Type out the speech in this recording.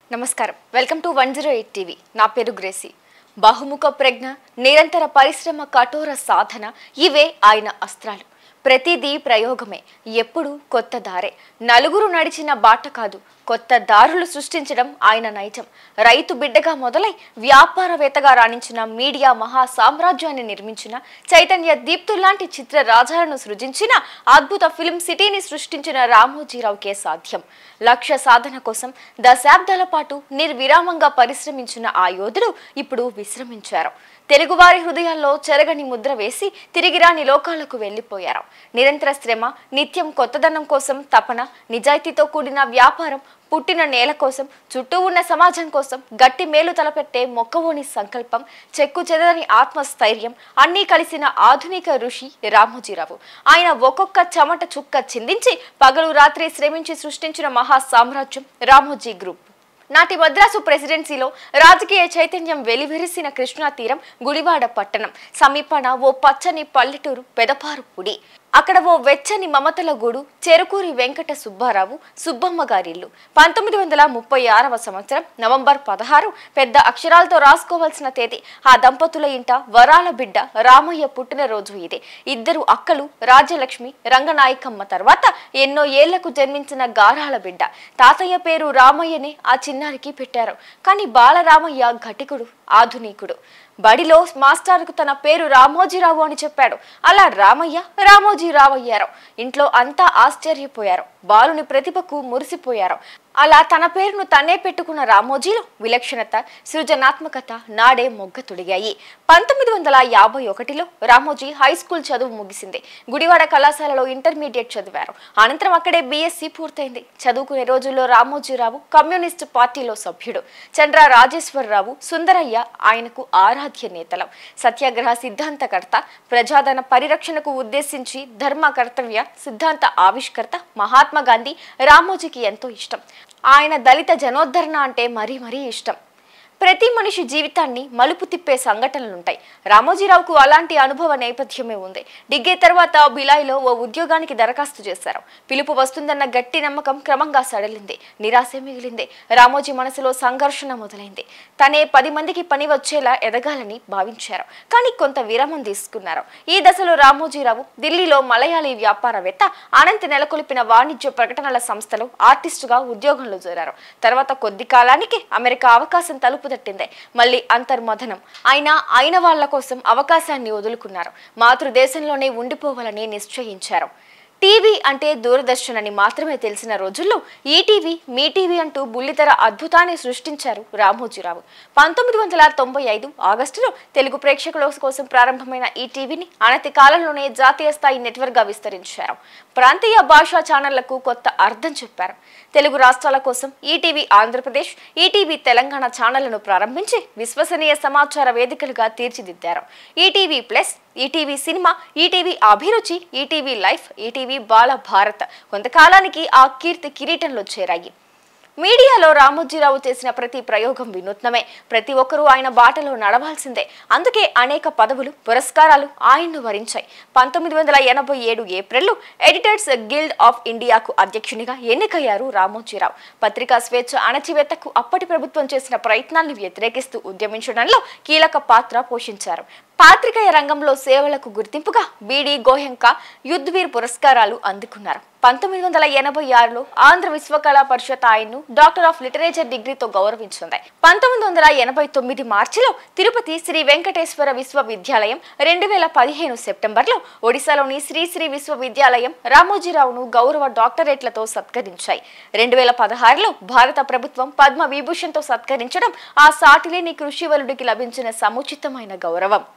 నమస్కారం welcome to one zero eight TV నా పేరు గ్రేసి బహుముఖ ప్రజ్ఞ నిరంతర పరిశ్రమ కఠోర సాధన ఇవే ఆయన అస్త్రాలు ప్రతిదీ ప్రయోగమే ఎప్పుడు కొత్త దారే నలుగురు నడిచిన బాట కాదు కొత్త దారులు సృష్టించడం ఆయన నైజం రైతు బిడ్డగా మొదలై వ్యాపారవేత్తగా రాణించిన మీడియా మహా సామ్రాజ్యాన్ని నిర్మించిన చైతన్య దీప్తుల్లాంటి చిత్ర రాజాలను సృజించిన అద్భుత ఫిల్మ్ సిటీని సృష్టించిన రామోజీరావుకే సాధ్యం లక్ష్య సాధన కోసం దశాబ్దాల పాటు నిర్విరామంగా పరిశ్రమించిన ఆ యోధుడు ఇప్పుడు విశ్రమించారు తెలుగువారి హృదయాల్లో చెరగని ముద్ర వేసి తిరిగి రాని లోకాలకు వెళ్లిపోయారు నిరంతర శ్రమ నిత్యం కొత్తదనం కోసం తపన నిజాయితీతో కూడిన వ్యాపారం పుట్టిన నేల కోసం చుట్టూ ఉన్న సమాజం కోసం గట్టి మేలు తలపెట్టే మొక్కవోని సంకల్పం చెక్కు చెదరని ఆత్మస్థైర్యం అన్నీ కలిసిన ఆధునిక ఋషి రామోజీరావు ఆయన ఒక్కొక్క చెమట చుక్క చిందించి పగలు రాత్రి శ్రమించి సృష్టించిన మహా సామ్రాజ్యం రామోజీ గ్రూప్ నాటి మద్రాసు ప్రెసిడెన్సీలో రాజకీయ చైతన్యం వెలివిరిసిన కృష్ణా తీరం గుడివాడ పట్టణం సమీపన ఓ పచ్చని పల్లెటూరు పెదపారు పుడి అక్కడ ఓ వెచ్చని మమతల గూడు చెరుకూరి వెంకట సుబ్బారావు సుబ్బమ్మ గారిల్లు పంతొమ్మిది వందల ముప్పై ఆరవ సంవత్సరం నవంబర్ పదహారు పెద్ద అక్షరాలతో రాసుకోవాల్సిన తేదీ ఆ దంపతుల ఇంట వరాల బిడ్డ రామయ్య పుట్టినరోజు ఇదే ఇద్దరు అక్కలు రాజ్యలక్ష్మి రంగనాయకమ్మ తర్వాత ఎన్నో ఏళ్లకు జన్మించిన గారాల బిడ్డ తాతయ్య పేరు రామయ్యనే ఆ చిన్నారికి పెట్టారు కానీ బాలరామయ్య ఘటికుడు ఆధునికుడు బడిలో మాస్టర్కు తన పేరు రామోజీరావు అని చెప్పాడు అలా రామయ్య రామోజీరావు అయ్యారు ఇంట్లో అంతా ఆశ్చర్యపోయారు బాలుని ప్రతిభకు మురిసిపోయారు అలా తన పేరును తనే పెట్టుకున్న రామోజీలో విలక్షణత సృజనాత్మకత నాడే మొగ్గ తొడిగాయి పంతొమ్మిది వందల యాభై ఒకటిలో రామోజీ హై స్కూల్ చదువు ముగిసింది గుడివాడ కళాశాలలో ఇంటర్మీడియట్ చదివారు అనంతరం అక్కడే బీఎస్సీ పూర్తయింది చదువుకునే రోజుల్లో రామోజీరావు కమ్యూనిస్ట్ పార్టీలో సభ్యుడు చంద్ర రాజేశ్వరరావు సుందరయ్య ఆయనకు ఆరాధ్య నేతలం సత్యాగ్రహ సిద్ధాంతకర్త ప్రజాధన పరిరక్షణకు ఉద్దేశించి ధర్మ కర్తవ్య సిద్ధాంత ఆవిష్కర్త మహాత్మా గాంధీ రామోజీకి ఎంతో ఇష్టం ఆయన దళిత జనోద్ధరణ అంటే మరీ మరీ ఇష్టం ప్రతి మనిషి జీవితాన్ని మలుపు తిప్పే సంఘటనలుంటాయి రామోజీరావుకు అలాంటి అనుభవ నేపథ్యమే ఉంది డిగ్రీ తర్వాత బిలాయిలో ఓ ఉద్యోగానికి దరఖాస్తు చేశారు పిలుపు వస్తుందన్న గట్టి నమ్మకం క్రమంగా సడలింది నిరాశ మిగిలింది రామోజీ మనసులో సంఘర్షణ మొదలైంది తనే పది మందికి పని వచ్చేలా ఎదగాలని భావించారు కానీ కొంత విరామం తీసుకున్నారు ఈ దశలో రామోజీరావు ఢిల్లీలో మలయాళీ వ్యాపారవేత్త అనంత్ నెలకొల్పిన వాణిజ్య ప్రకటనల సంస్థలో ఆర్టిస్టుగా ఉద్యోగంలో చేరారు తర్వాత కొద్ది కాలానికి అమెరికా అవకాశం తలుపు తట్టింది మళ్ళీ అంతర్మథనం అయినా అయిన వాళ్ళ కోసం అవకాశాన్ని వదులుకున్నారు మాతృదేశంలోనే ఉండిపోవాలని నిశ్చయించారు టీవీ అంటే దూరదర్శన్ అని మాత్రమే తెలిసిన రోజుల్లో ఈటీవీ మీ టీవీ అంటూ బుల్లితెర అద్భుతాన్ని సృష్టించారు రామోజీరావు పంతొమ్మిది వందల తొంభై ఐదు ఆగస్టులో తెలుగు ప్రేక్షకుల కోసం ప్రారంభమైన ఈ టీవీని అనతి కాలంలోనే జాతీయ స్థాయి నెట్వర్క్గా విస్తరించారు ప్రాంతీయ భాషా ఛానళ్లకు కొత్త అర్థం చెప్పారు తెలుగు రాష్ట్రాల కోసం ఈటీవీ ఆంధ్రప్రదేశ్ ఈటీవీ తెలంగాణ ఛానళ్లను ప్రారంభించి విశ్వసనీయ సమాచార వేదికలుగా తీర్చిదిద్దారు ETV plus ETV cinema ETV Abhiruchi ETV life ETV Bal Bharat కొంతకాలానికి ఆ కీర్తి కిరీటంలో చేరాయి మీడియాలో రామోజీరావు చేసిన ప్రతి ప్రయోగం వినూత్నమే ప్రతి ఒక్కరూ ఆయన బాటలో నడవాల్సిందే అందుకే అనేక పదవులు పురస్కారాలు ఆయన్ను వరించాయి పంతొమ్మిది వందల ఎనభై ఏడు ఏప్రిల్లో ఎడిటర్స్ గిల్డ్ ఆఫ్ ఇండియాకు అధ్యక్షునిగా ఎన్నికయ్యారు రామోజీరావు పత్రికా స్వేచ్ఛ అణచివేతకు అప్పటి ప్రభుత్వం చేసిన ప్రయత్నాన్ని వ్యతిరేకిస్తూ ఉద్యమించడంలో కీలక పాత్ర పోషించారు పాత్రికేయ రంగంలో సేవలకు గుర్తింపుగా బీడీ గోయంక యుద్ధ్వీర్ పురస్కారాలు అందుకున్నారు పంతొమ్మిది వందల ఎనభై ఆరులో ఆంధ్ర విశ్వకళా పరిషత్ ఆయన్ను డాక్టర్ ఆఫ్ లిటరేచర్ డిగ్రీతో గౌరవించింది పంతొమ్మిది వందల ఎనభై తొమ్మిది మార్చిలో తిరుపతి శ్రీ వెంకటేశ్వర విశ్వవిద్యాలయం రెండు వేల పదిహేను సెప్టెంబర్లో ఒడిశాలోని శ్రీశ్రీ విశ్వవిద్యాలయం రామోజీరావును గౌరవ డాక్టరేట్లతో సత్కరించాయి రెండు వేల పదహారులో భారత ప్రభుత్వం పద్మ విభూషణ్తో సత్కరించడం ఆ సాటిలేని కృషివలుడికి లభించిన సముచితమైన గౌరవం